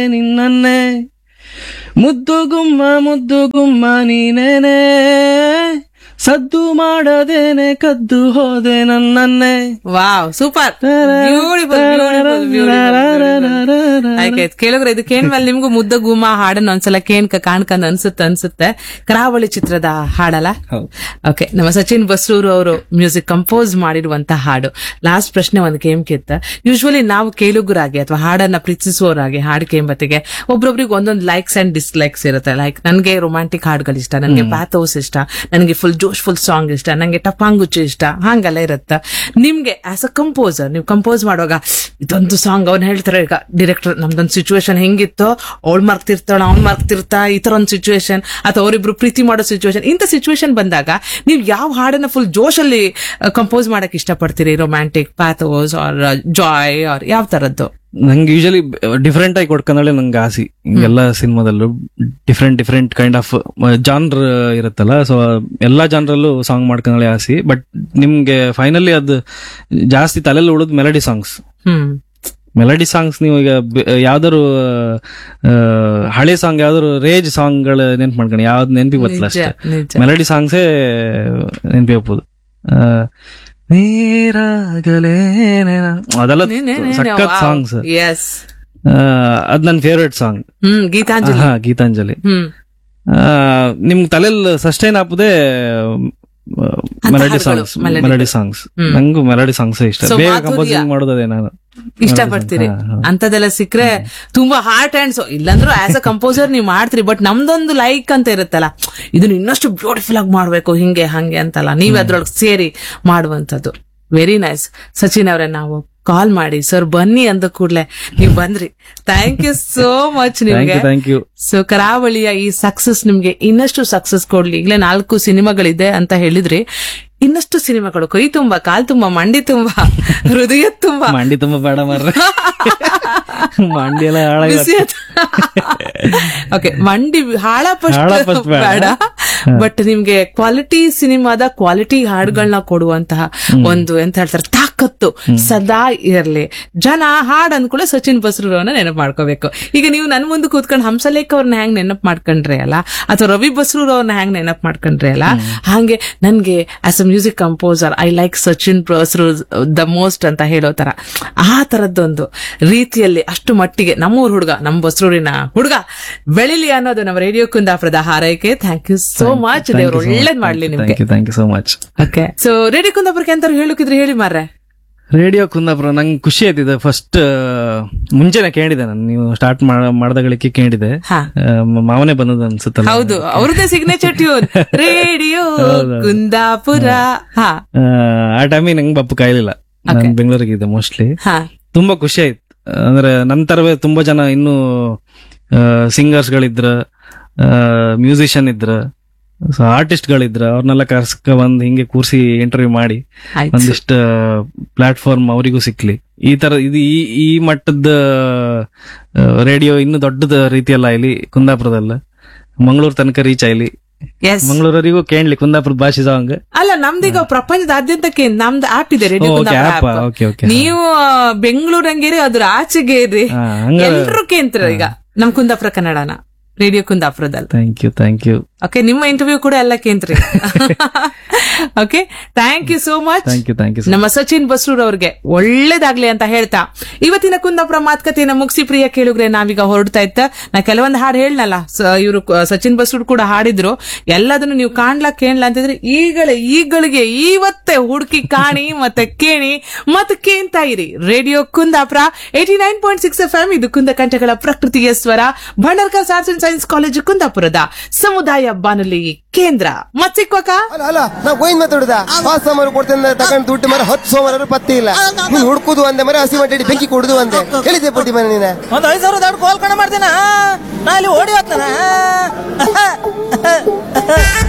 ನಿನ್ನನ್ನೇ ಮುದ್ದು ಗುಮ್ಮ ಮುದ್ದು ಗುಮ್ಮ ನೀನೇನೆ ಸದ್ದು ಮಾಡದೇನೆ ಕದ್ದು ಹೋದೆ ನನ್ನನ್ನೇ ವಾವ್ ಸೂಪರ್ ಆಯ್ತು ಕೇಳಿದ್ರೆ ಇದು ಕೇಳ್ಮೇಲೆ ನಿಮ್ಗೂ ಮುದ್ದ ಗುಮ್ಮ ಹಾಡನ್ನ ಒಂದ್ಸಲ ಕೇಣ್ಕ ಕಾಣ್ಕಂದ್ ಅನ್ಸುತ್ತೆ ಅನ್ಸುತ್ತೆ ಕರಾವಳಿ ಚಿತ್ರದ ಹಾಡಲ್ಲ ಹೌದು. ಓಕೆ ನಮ್ಮ ಸಚಿನ್ ಬಸ್ರೂರು ಅವರು ಮ್ಯೂಸಿಕ್ ಕಂಪೋಸ್ ಮಾಡಿರುವಂತ ಹಾಡು ಲಾಸ್ಟ್ ಪ್ರಶ್ನೆ ಒಂದು ಕೇಮ್ಕಿತ್ತ ಯೂಶ್ವಲಿ ನಾವು ಕೇಳುಗರಾಗಿ ಅಥವಾ ಹಾಡನ್ನ ಪ್ರೀತಿಸುವವರಾಗಿ ಹಾಡು ಕೇಂಬತ್ತಿಗೆ ಒಬ್ರೊಬ್ರಿಗೆ ಒಂದೊಂದು ಲೈಕ್ಸ್ ಅಂಡ್ ಡಿಸ್ಲೈಕ್ಸ್ ಇರುತ್ತೆ ಲೈಕ್ ನನ್ಗೆ ರೊಮ್ಯಾಂಟಿಕ್ ಹಾಡುಗಳು ಇಷ್ಟ ನನಗೆ ಪ್ಯಾಥೋಸ್ ಇಷ್ಟ ನನಗೆ ಫುಲ್ ಜೋಶ್ ಫುಲ್ ಸಾಂಗ್ ಇಷ್ಟ ನಂಗೆ ಟಪಾಂಗುಚ್ಚು ಇಷ್ಟ ಹಂಗೆಲ್ಲ ಇರುತ್ತೆ ನಿಮ್ಗೆ ಆಸ್ ಅ ಕಂಪೋಸರ್ ನೀವು ಕಂಪೋಸ್ ಮಾಡುವಾಗ ಇದೊಂದು ಸಾಂಗ್ ಅವ್ನು ಹೇಳ್ತಾರೆ ಈಗ ಡೈರೆಕ್ಟರ್ ನಮ್ದೊಂದು ಸಿಚುವೇಶನ್ ಹೆಂಗಿತ್ತೋ ಅವಳು ಮರ್ತಿರ್ತಾಳ ಅವ್ನ್ ಮರ್ತಿರ್ತಾ ಈ ತರ ಒಂದು ಸಿಚುವೇಶನ್ ಅಥವಾ ಅವರಿಬ್ರು ಪ್ರೀತಿ ಮಾಡೋ ಸಿಚುವೇಶನ್ ಇಂಥ ಸಿಚುವೇಶನ್ ಬಂದಾಗ ನೀವು ಯಾವ ಹಾಡನ್ನ ಫುಲ್ ಜೋಶಲ್ಲಿ ಕಂಪೋಸ್ ಮಾಡಕ್ ಇಷ್ಟಪಡ್ತೀರಿ romantic pathos or joy or ಯಾವ ತರದ್ದು ನಂಗೆ ಯೂಶಲಿ ಡಿಫ್ರೆಂಟ್ ಆಗಿ ಕೊಡ್ಕೊಂಡಳೆ ನಂಗೆ ಆಸೆ ಎಲ್ಲ ಸಿನಿಮಾದಲ್ಲೂ different different kind of genre ಇರುತ್ತಲ್ಲ ಸೊ ಎಲ್ಲಾ ಜಾನ್ರಲ್ಲೂ ಸಾಂಗ್ ಮಾಡ್ಕೊಂಡಳೆ ಆಸೆ ಬಟ್ ನಿಮ್ಗೆ ಫೈನಲಿ ಅದು ಜಾಸ್ತಿ ತಲೆಯಲ್ಲಿ ಉಳಿದ್ melody songs hmm melody songs ನೀವು ಈಗ ಬೆ- ಯಾವ್ದಾರು ಆ, ಹಳೆ ಸಾಂಗ್ ಯಾವ್ದಾರು ರೇಜ್ ಸಾಂಗ್ಗಳು ನೆನ್ಪು ಮಾಡ್ಕೊಂಡು ಯಾವ್ದು ನೆನ್ಪಿಗೆ ಬರ್ತಲ್ಲ ನಿಜ ಅಷ್ಟೇ ನಿಜ ಮೆಲಡಿ ಸಾಂಗ್ಸೇ ನೆನ್ಪಿ ಹೋಗ್ಬೋದು ನೀರಾಗಲೇನೆ ಅದೆಲ್ಲ ಸಖತ್ ಸಾಂಗ್ಸ್ ಎಸ್ ಅದ್ ನನ್ನ ಫೇವ್ರೆಟ್ ಸಾಂಗ್ ಹ್ಮ್ ಗೀತಾಂಜಲಿ ಹಾ ಗೀತಾಂಜಲಿ ಹ್ಮ್ ಆ, ನಿಮ್ ತಲೆಯಲ್ಲಿ ಸಸ್ಟೈನ್ ಆಪದೆ ಮೆಲಡಿ ಹಾಡುಗಳು, songs melody. Melody songs hmm. ನಂಗೂ ಮೆಲಡಿ ಸಾಂಗ್ಸ್ ಇಷ್ಟ So, ಬೇಗ ಮಾಧುರ್ಯ. ಕಂಪೋಸಿಂಗ್ ಮಾಡೋದೇ ನಾನು ಇಷ್ಟಪಡ್ತೀರಿ ಹಾ, ಹಾ. ಅಂತದೆಲ್ಲ ಸಿಕ್ಕ್ರೆ ತುಂಬಾ ಹಾರ್ಟ್ ಅಂಡ್ ಸೊ ಇಲ್ಲಾಂದ್ರೂ ಆಸ್ ಅ ಕಂಪೋಸರ್ ನೀವು ಮಾಡ್ತೀರಿ ಬಟ್ ನಮ್ದೊಂದು ಲೈಕ್ ಅಂತ ಇರುತ್ತಲ್ಲ ಇದನ್ನ ಇನ್ನಷ್ಟು ಬ್ಯೂಟಿಫುಲ್ ಆಗಿ ಮಾಡ್ಬೇಕು ಹಿಂಗೆ ಹಂಗೆ ಅಂತಲ್ಲ ನೀವ್ ಅದ್ರೊಳಗೆ ಸೇರಿ ಮಾಡುವಂತದ್ದು ವೆರಿ ನೈಸ್ ಸಚಿನ್ ಅವರೇ ನಾವು ಕಾಲ್ ಮಾಡಿ ಸರ್ ಬನ್ನಿ ಅಂದ ಕೂಡ್ಲೆ ನೀವ್ ಬಂದ್ರಿ thank you so much thank ನಿಮ್ಗೆ ಯು ಥ್ಯಾಂಕ್ ಯು ಸೊ ಕರಾವಳಿಯ ಈ ಸಕ್ಸಸ್ ನಿಮ್ಗೆ ಇನ್ನಷ್ಟು ಸಕ್ಸಸ್ ಕೊಡ್ಲಿ ಈಗಲೇ ನಾಲ್ಕು ಸಿನಿಮಾಗಳಿದೆ ಅಂತ ಹೇಳಿದ್ರಿ ಇನ್ನಷ್ಟು ಸಿನಿಮಾಗಳು ಕೈ ತುಂಬಾ ಕಾಲ್ ತುಂಬಾ ಮಂಡಿ ತುಂಬಾ ಹೃದಯ ತುಂಬಾ ಮಂಡಿ ತುಂಬಾ ಬೇಡ ಮಾರ್ರೆ ಮಂಡಿ ಎಲ್ಲ ಹಾಳಾಗಿ ಓಕೆ ಮಂಡಿ ಹಾಳ ಹಾಳ ಫಸ್ಟ್ first ಬೇಡ. ಬೇಡ ಬಟ್ ನಿಮ್ಗೆ ಕ್ವಾಲಿಟಿ ಸಿನಿಮಾದ ಕ್ವಾಲಿಟಿ ಹಾಡುಗಳನ್ನ ಕೊಡುವಂತಹ ಒಂದು ಎಂತ ಹೇಳ್ತಾರೆ ತಾಕತ್ತು ಸದಾ ಇರಲಿ ಜನ ಹಾಡ್ ಅನ್ಕೊಳ್ಳೆ ಸಚಿನ್ ಬಸ್ರೂರವನ್ನ ನೆನಪು ಮಾಡ್ಕೋಬೇಕು ಈಗ ನೀವು ನನ್ ಮುಂದೆ ಕೂತ್ಕೊಂಡು ಹಂಸಲೇಖ ಅವ್ರನ್ನ ಹೆಂಗ್ ನೆನಪು ಮಾಡ್ಕೊಂಡ್ರಿ ಅಲ್ಲ ಅಥವಾ ರವಿ ಬಸ್ರೂರ್ ಅವ್ರನ್ನ ಹೆಂಗ್ ನೆನಪು ಮಾಡ್ಕೊಂಡ್ರಿ ಅಲ್ಲ ಹಾಗೆ ನನ್ಗೆ as a music composer I like Sachin Basrur the most ಅಂತ ಹೇಳೋ ತರ ಆ ತರದ್ದೊಂದು ರೀತಿಯಲ್ಲಿ ಅಷ್ಟು ಮಟ್ಟಿಗೆ ನಮ್ಮೂರ್ ಹುಡುಗ ನಮ್ಮ ಬಸ್ರೂರಿನ ಹುಡುಗ ಬೆಳಿಲಿ ಅನ್ನೋದು ನಮ್ಮ ರೇಡಿಯೋ ಕುಂದಾಪುರದ ಹಾರೈಕೆ ಥ್ಯಾಂಕ್ ಯು ಸೋ ಮಚ್ ದೇವ್ರು ಒಳ್ಳೇದ್ ಮಾಡ್ಲಿ ನಿಮ್ಗೆ thank you thank you so much okay so radio ಕುಂದಾಪುರಕ್ಕೆ ಅಂತ ಹೇಳಕ್ಕಿದ್ರೆ ಹೇಳಿ ಮಾರ್ರೆ ರೇಡಿಯೋ ಕುಂದಾಪುರ ನಂಗೆ ಖುಷಿ ಆಯ್ತಿದೆ ಫಸ್ಟ್ ಮುಂಚೆನೆ ಕೇಳಿದೆ ನಾನು ನೀವು ಸ್ಟಾರ್ಟ್ ಮಾಡ್ದಗಳಿಗೆ ಕೇಳಿದೆ ಹಾ. ಆ, ಮ- ಮಾವನೇ ಬಂದದ್ದು ಅನ್ಸುತ್ತಲ್ಲ ಹೌದು ಅವ್ರದ್ದೇ ಸಿಗ್ನೇಚರ್ ಟ್ಯೂನ್ ರೇಡಿಯೋ ಕುಂದಾಪುರ ಹಾ ಆ, ಆ ಟೈಮಿಗೆ ನಂಗೆ ಬಪ್ಪು ಕಾಯ್ಲಿಲ್ಲ ನಾನು ಬೆಂಗಳೂರಿಗಿದ್ದೆ ಮೋಸ್ಟ್ಲಿ ಹಾ ತುಂಬಾ ಖುಷಿ ಆಯ್ತು ಅಂದ್ರೆ ನಂತರವೇ ತುಂಬಾ ಜನ ಇನ್ನು ಸಿಂಗರ್ಸ್ ಗಳಿದ್ರ ಮ್ಯೂಸಿಷಿಯನ್ ಇದ್ರ ಆರ್ಟಿಸ್ಟ್ ಗಳಿದ್ರ ಅವ್ರನ್ನೆಲ್ಲ ಕರ್ಸ್ಕ ಬಂದ್ ಹಿಂಗೆ ಕೂರ್ಸಿ ಇಂಟರ್ವ್ಯೂ ಮಾಡಿ ಆಯ್ತು ಒಂದಿಷ್ಟು ಪ್ಲಾಟ್ಫಾರ್ಮ್ ಅವರಿಗೂ ಸಿಕ್ಲಿ ಈ ತರ ಇದು ಈ ಈ ಮಟ್ಟದ ರೇಡಿಯೋ ಇನ್ನು ದೊಡ್ಡದ ರೀತಿಯಲ್ಲ ಇಲ್ಲಿ ಕುಂದಾಪುರದಲ್ಲ ಮಂಗಳೂರು ತನಕ ರೀಚ್ ಆಯ್ಲಿ ಎಸ್ ಮಂಗಳೂರವರಿಗೂ ಕೇಳಲಿ ಕುಂದಾಪುರದ ಭಾಷೆ ಸಾಂಗ್ ಅಲ್ಲ ನಮ್ದೀಗ ಪ್ರಪಂಚದಾದ್ಯಂತಕ್ಕೆ ನಮ್ದು ಆಪ್ ಇದೆ ರೇಡಿಯೋ ಓ, okay, Kundapura app, app. okay, okay. ನೀವು ಬೆಂಗಳೂರಂಗೇರಿ ಅದ್ರ ಆಚೆಗೆ ಇರ್ರಿ ಹಾ, ಹಂಗ ಎಲ್ರು ಕೇಂದ್ರ ಈಗ ನಮ್ ಕುಂದಾಪುರ ಕನ್ನಡನ ರೇಡಿಯೋ ಕುಂದಾಪುರದಲ್ಲಿ thank you thank you okay ನಿಮ್ಮ ಇಂಟರ್ವ್ಯೂ ಕೂಡ ಎಲ್ಲ ಕೇಂದ್ರಿ okay thank you so much thank you thank you ನಮ್ಮ ಸಚಿನ್ ಬಸ್ರೂರ್ ಅವ್ರಿಗೆ ಒಳ್ಳೇದಾಗ್ಲಿ ಅಂತ ಹೇಳ್ತಾ ಇವತ್ತಿನ ಕುಂದಾಪುರ ಮಾತುಕತೆಯನ್ನ ಮುಗಿಸಿ ಪ್ರಿಯ ಕೇಳುಗ್ರೆ ನಾವೀಗ ಹೊರಡ್ತಾ ಇತ್ತ ನಾ ಕೆಲವೊಂದು ಹಾಡು ಹೇಳ್ನಲ್ಲ ಇವರು ಸಚಿನ್ ಬಸ್ರೂರ್ ಕೂಡ ಹಾಡಿದ್ರು ಎಲ್ಲದನ್ನು ನೀವು ಕಾಣ್ಲಾ ಕೇಳಲ್ಲ ಅಂತಿದ್ರೆ ಈಗಲೇ ಈಗಳಿಗೆ ಇವತ್ತೇ ಹುಡುಕಿ ಕಾಣಿ ಮತ್ತೆ ಕೇಳಿ ಮತ್ತೆ ಕೇಳ್ತಾ ಇರಿ radio Kundapura eighty nine point six F M ಇದು ಕುಂದ ಕಂಠಗಳ ಪ್ರಕೃತಿಯ ಸ್ವರ Bhandarkar arts and science college ಕುಂದಾಪುರದ ಸಮುದಾಯ ಬಾನುಲಿ ಕೇಂದ್ರ ಮತ್ ಸಿಕ್ವಕ ಅಲ್ಲ ಅಲ್ಲ ನಾ ಗೋಯಿನ್ ಮಾತಾಡುದ ಪಾಸ್ ಸೋಮವಾರ ಕೊಡ್ತೇನೆ ತಗೊಂಡು ದುಡ್ಡು ಮರ ಹತ್ತು ಸೋಮವಾರ ಪತ್ತೆ ಇಲ್ಲ ನೀನ್ ಹುಡುಕುದು ಅಂದೆ ಮರ ಹಸಿ ಮಟ್ಟಿ ಬೆಂಕಿ ಕೊಡುದು ಅಂದೆ ಹೇಳಿದ್ದೆ ಪಟ್ಟಿ ಮನೆ ನೀನೆ ಒಂದ್ ಐದ್ ಸಾವಿರ ದುಡ್ಡು ಕೋಲ್ ಕಣ ಮಾಡ್ತೇನ ನಾ ಇಲ್ಲಿ ಓಡಿ ಹೋಗ್ತಾನ